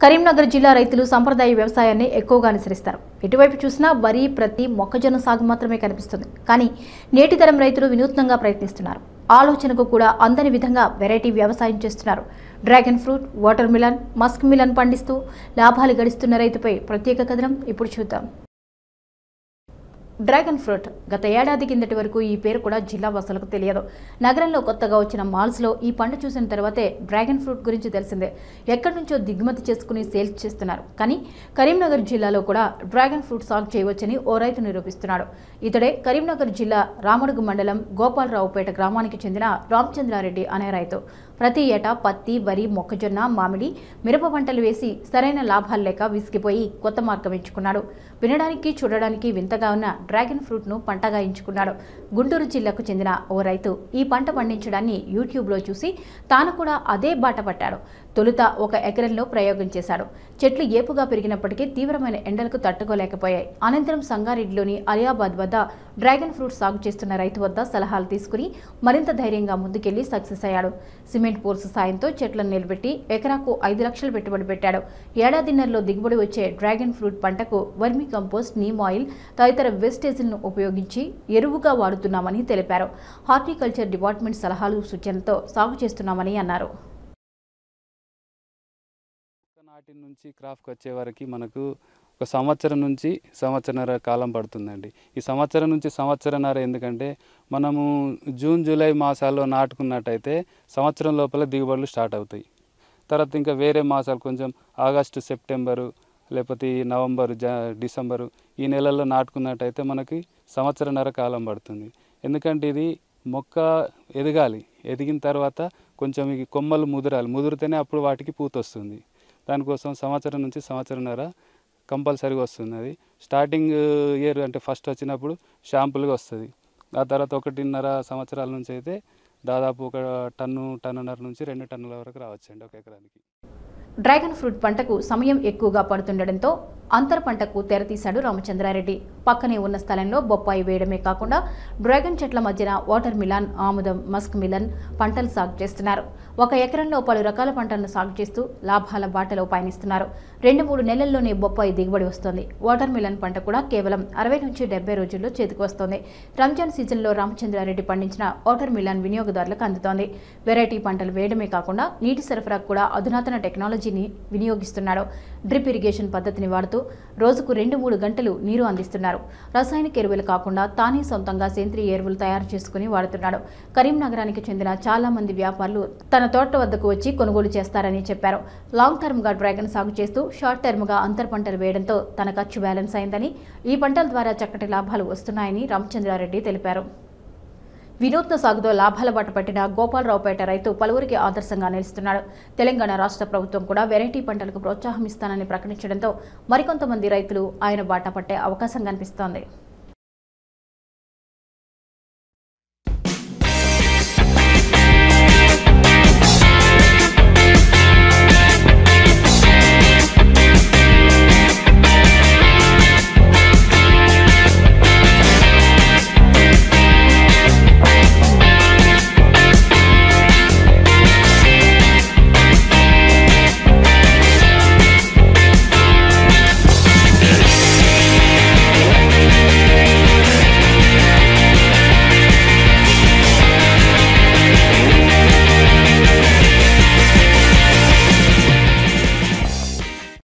కరీంనగర్ జిల్లా రైతులు సంప్రదాయ వ్యవసాయాన్ని ఎక్కువగా అనుసరిస్తారు ఎటువైపు చూసినా వరి ప్రతి మొక్కజొన్న సాగు మాత్రమే కనిపిస్తుంది కానీ నేటి తరం రైతులు వినూత్నంగా ప్రయత్నిస్తున్నారు ఆలోచనకు కూడా అందని విధంగా వెరైటీ వ్యవసాయం చేస్తున్నారు dragon fruit watermelon muskmelon పండిస్తూ లాభాలు గడిస్తున్న రైతుపై ప్రత్యేక కథనం ఇప్పుడు చూద్దాం డ్రాగన్ ఫ్రూట్ గత ఏడాది కిందటి వరకు ఈ పేరు కూడా జిల్లా వాసులకు తెలియదు నగరంలో కొత్తగా వచ్చిన మాల్స్లో ఈ పండు చూసిన తర్వాతే డ్రాగన్ ఫ్రూట్ గురించి తెలిసిందే ఎక్కడి నుంచో దిగుమతి చేసుకుని సేల్స్ చేస్తున్నారు కానీ కరీంనగర్ జిల్లాలో కూడా డ్రాగన్ ఫ్రూట్ సాగు చేయవచ్చని ఓ రైతు నిరూపిస్తున్నాడు ఇతడే కరీంనగర్ జిల్లా రామడుగు మండలం గోపాలరావుపేట గ్రామానికి చెందిన రామచంద్రారెడ్డి అనే రైతు ప్రతి ఏటా పత్తి వరి మొక్కజొన్న మామిడి మిరప పంటలు వేసి సరైన లాభాలు లేక విసిగిపోయి కొత్త మార్గం ఎంచుకున్నాడు వినడానికి చూడడానికి వింతగా ఉన్న డ్రాగన్ ఫ్రూట్ను పంటగా ఎంచుకున్నాడు గుంటూరు జిల్లాకు చెందిన ఓ రైతు ఈ పంట పండించడాన్ని యూట్యూబ్లో చూసి తాను కూడా అదే బాట పట్టాడు తొలుత ఒక ఎకరంలో ప్రయోగం చేశాడు చెట్లు ఏపుగా పెరిగినప్పటికీ తీవ్రమైన ఎండలకు తట్టుకోలేకపోయాయి అనంతరం సంగారెడ్డిలోని అలియాబాద్ వద్ద డ్రాగన్ ఫ్రూట్ సాగు చేస్తున్న రైతు వద్ద సలహాలు తీసుకుని మరింత ధైర్యంగా ముందుకెళ్లి సక్సెస్ అయ్యాడు సిమెంట్ పోర్సు సాయంతో చెట్లను నిలబెట్టి ఎకరాకు ఐదు లక్షలు పెట్టుబడి పెట్టాడు ఏడాదిన్నరలో దిగుబడి వచ్చే డ్రాగన్ ఫ్రూట్ పంటకు వర్మి కంపోస్ట్ నీమ్ ఆయిల్ తదితర వేస్టేజ్లను ఉపయోగించి ఎరువుగా వాడుతున్నామని తెలిపారు హార్టికల్చర్ డిపార్ట్మెంట్ సలహాలు సూచనలతో సాగు చేస్తున్నామని అన్నారు నాటి నుంచి క్రాఫ్ట్కి వచ్చే వరకు మనకు ఒక సంవత్సరం నుంచి సంవత్సరన్నర కాలం పడుతుందండి ఈ సంవత్సరం నుంచి సంవత్సరన్నర ఎందుకంటే మనము జూన్ జూలై మాసాల్లో నాటుకున్నట్టయితే సంవత్సరం లోపల దిగుబడులు స్టార్ట్ అవుతాయి తర్వాత ఇంకా వేరే మాసాలు కొంచెం ఆగస్టు సెప్టెంబరు లేకపోతే ఈ నవంబరు జ డిసెంబరు ఈ నెలల్లో నాటుకున్నట్టయితే మనకి సంవత్సరన్నర కాలం పడుతుంది ఎందుకంటే ఇది మొక్క ఎదగాలి ఎదిగిన తర్వాత కొంచెం ఈ కొమ్మలు ముదరాలి ముదిరితేనే అప్పుడు వాటికి పూత వస్తుంది దానికోసం సంవత్సరం నుంచి సంవత్సరంన్నర కంపల్సరీగా వస్తుంది అది స్టార్టింగ్ ఇయర్ అంటే ఫస్ట్ వచ్చినప్పుడు షాంపుల్గా వస్తుంది ఆ తర్వాత ఒకటిన్నర సంవత్సరాల నుంచి అయితే దాదాపు ఒక టన్ను టన్నున్నర నుంచి రెండు టన్నుల వరకు రావచ్చండి ఒక ఎకరానికి డ్రాగన్ ఫ్రూట్ పంటకు సమయం ఎక్కువగా పడుతుండటంతో అంతర పంటకు తెరతీశాడు రామచంద్రారెడ్డి పక్కనే ఉన్న స్థలంలో బొప్పాయి వేయడమే కాకుండా డ్రాగన్ చెట్ల మధ్యన వాటర్ మిలాన్ ఆముదం మస్క్ మిలన్ పంటలు సాగు చేస్తున్నారు ఒక ఎకరంలో పలు రకాల పంటలను సాగు చేస్తూ లాభాల బాటలో పయనిస్తున్నారు రెండు మూడు నెలల్లోనే బొప్పాయి దిగుబడి వస్తోంది వాటర్ మిలన్ పంట కూడా కేవలం అరవై నుంచి డెబ్బై రోజుల్లో చేతికి వస్తోంది రంజాన్ సీజన్లో రామచంద్రారెడ్డి పండించిన వాటర్ మిలన్ వినియోగదారులకు అందుతోంది వెరైటీ పంటలు వేయడమే కాకుండా నీటి సరఫరాకు కూడా అధునాతన టెక్నాలజీని వినియోగిస్తున్నాడు డ్రిప్ ఇరిగేషన్ పద్ధతిని వాడుతూ రోజుకు రెండు మూడు గంటలు నీరు అందిస్తున్నారు రసాయనిక ఎరువులు కాకుండా తానే సొంతంగా సేంద్రియ ఎరువులు తయారు చేసుకుని వాడుతున్నాడు కరీంనగరానికి చెందిన చాలా మంది వ్యాపారులు తన తోట వద్దకు వచ్చి కొనుగోలు చేస్తారని చెప్పారు లాంగ్ టర్మ్గా డ్రాగన్ సాగు చేస్తూ షార్ట్ టర్మ్గా అంతర్ పంటలు వేయడంతో తన ఖర్చు బ్యాలెన్స్ అయిందని ఈ పంటల ద్వారా చక్కటి లాభాలు వస్తున్నాయని రామచంద్రారెడ్డి తెలిపారు వినూత్న సాగుతో లాభాల బాట పట్టిన గోపాలరావుపేట రైతు పలువురికి ఆదర్శంగా నిలుస్తున్నాడు తెలంగాణ రాష్ట్ర ప్రభుత్వం కూడా వెరైటీ పంటలకు ప్రోత్సాహం ఇస్తానని ప్రకటించడంతో మరికొంతమంది రైతులు ఆయన బాట పట్టే అవకాశం కనిపిస్తోంది